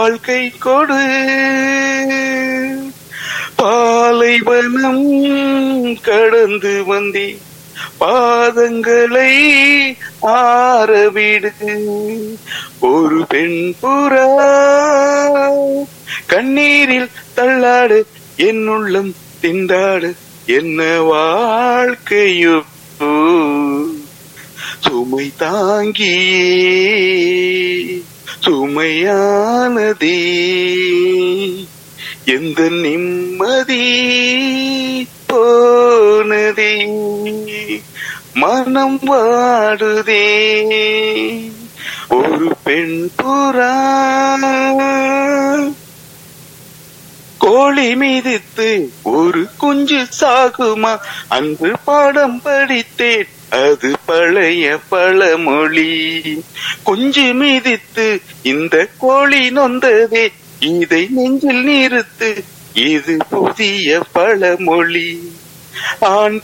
வாழ்க்கை கொடு பாலைவனம் கடந்து வந்தே பாதங்களை ஆரவிடு ஒரு பெண் புறா கண்ணீரில் தள்ளாடு என் உள்ளம் திண்டாடு என்ன வாழ்க்கையோ சுமை தாங்கியே சுமையானதே எந்த நிம்மதி போனதே மனம் வாடுதே ஒரு பெண் புறா கோழி மிதித்து ஒரு குஞ்சு சாகுமா அன்று பாடம் படித்தேன் அது பழைய பழமொழி குஞ்சு மிதித்து இந்த கோழி நொந்ததே இதை நெஞ்சில் நிறுத்து இது புதிய பழமொழி ஆண்